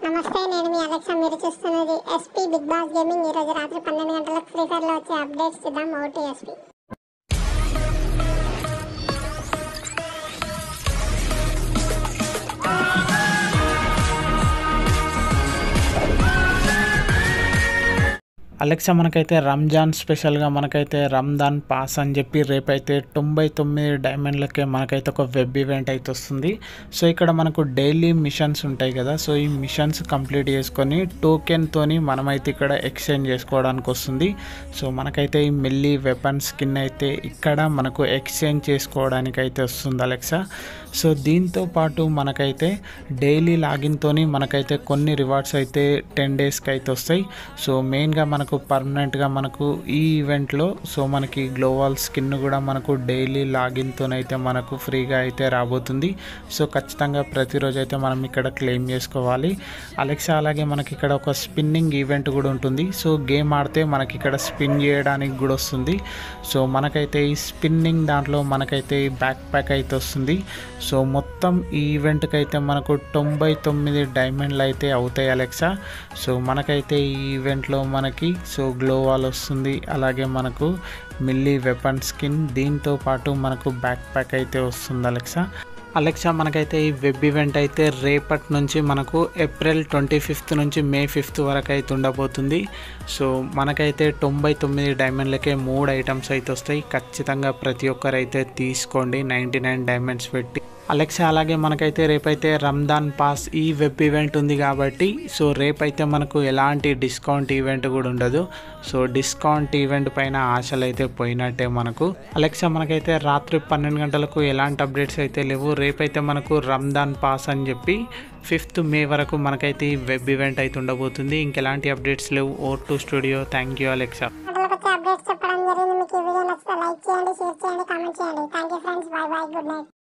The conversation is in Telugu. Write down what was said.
నమస్తే నేను మీ అలెక్సా మీరు చూస్తున్నది ఎస్పీ బిగ్ బాస్ గేమింగ్ ఈ రోజు రాత్రి పన్నెండు గంటలకు ఫ్రీ ఫైర్ లో వచ్చే అప్డేట్స్ చూద్దాం ఓటీ ఎస్పీ అలెక్సా మనకైతే రంజాన్ స్పెషల్గా మనకైతే రంజాన్ పాస్ అని చెప్పి రేపైతే తొంభై తొమ్మిది డైమండ్లకే మనకైతే ఒక వెబ్ ఈవెంట్ అయితే వస్తుంది సో ఇక్కడ మనకు డైలీ మిషన్స్ ఉంటాయి కదా సో ఈ మిషన్స్ కంప్లీట్ చేసుకొని టోకెన్తోని మనమైతే ఇక్కడ ఎక్స్చేంజ్ చేసుకోవడానికి వస్తుంది సో మనకైతే ఈ మెల్లి వెపన్ స్కిన్ అయితే ఇక్కడ మనకు ఎక్స్చేంజ్ చేసుకోవడానికి అయితే వస్తుంది అలెక్సా సో దీంతో పాటు మనకైతే డైలీ లాగిన్తోని మనకైతే కొన్ని రివార్డ్స్ అయితే టెన్ డేస్కి అయితే వస్తాయి సో మెయిన్గా మనకు పర్మనెంట్గా మనకు ఈ ఈవెంట్లో సో మనకి గ్లోవాల్ స్కిన్ కూడా మనకు డైలీ లాగిన్తోనైతే మనకు ఫ్రీగా అయితే రాబోతుంది సో ఖచ్చితంగా ప్రతిరోజు అయితే మనం ఇక్కడ క్లెయిమ్ చేసుకోవాలి అలెక్సా అలాగే మనకి ఇక్కడ ఒక స్పిన్నింగ్ ఈవెంట్ కూడా ఉంటుంది సో గేమ్ ఆడితే మనకి ఇక్కడ స్పిన్ చేయడానికి కూడా వస్తుంది సో మనకైతే ఈ స్పిన్నింగ్ దాంట్లో మనకైతే ఈ బ్యాక్ ప్యాక్ అయితే వస్తుంది సో మొత్తం ఈ ఈవెంట్కి అయితే మనకు తొంభై తొమ్మిది డైమండ్లు అయితే అవుతాయి అలెక్సా సో మనకైతే ఈ ఈవెంట్లో మనకి సో గ్లోవాల్ వస్తుంది అలాగే మనకు మిల్లీ వెపన్ స్కిన్ దీంతో పాటు మనకు బ్యాక్ ప్యాక్ అయితే వస్తుంది అలెక్సా అలెక్సా మనకైతే ఈ వెబ్ ఈవెంట్ అయితే రేపటి నుంచి మనకు ఏప్రిల్ ట్వంటీ ఫిఫ్త్ నుంచి మే ఫిఫ్త్ వరకు అయితే ఉండబోతుంది సో మనకైతే తొంభై తొమ్మిది డైమండ్లకే మూడు ఐటమ్స్ అయితే వస్తాయి ఖచ్చితంగా ప్రతి ఒక్కరు అయితే తీసుకోండి నైంటీ నైన్ డైమండ్స్ పెట్టి అలెక్సా అలాగే మనకైతే రేపైతే రంజాన్ పాస్ ఈ వెబ్ ఈవెంట్ ఉంది కాబట్టి సో రేపైతే మనకు ఎలాంటి డిస్కౌంట్ ఈవెంట్ కూడా ఉండదు సో డిస్కౌంట్ ఈవెంట్ పైన ఆశలు అయితే పోయినట్టే మనకు అలెక్సా మనకైతే రాత్రి పన్నెండు గంటలకు ఎలాంటి అప్డేట్స్ అయితే లేవు రేపైతే మనకు రంజాన్ పాస్ అని చెప్పి ఫిఫ్త్ మే వరకు మనకైతే ఈ వెబ్ ఈవెంట్ అయితే ఉండబోతుంది ఇంకెలాంటి అప్డేట్స్ లేవు or to studio thank you Alexa గంటలకు వచ్చే అప్డేట్స్ చెప్పడం జరిగింది మీకు ఈ వీడియో నచ్చితే లైక్ చేయండి షేర్ చేయండి కామెంట్ చేయండి thank you friends bye bye good night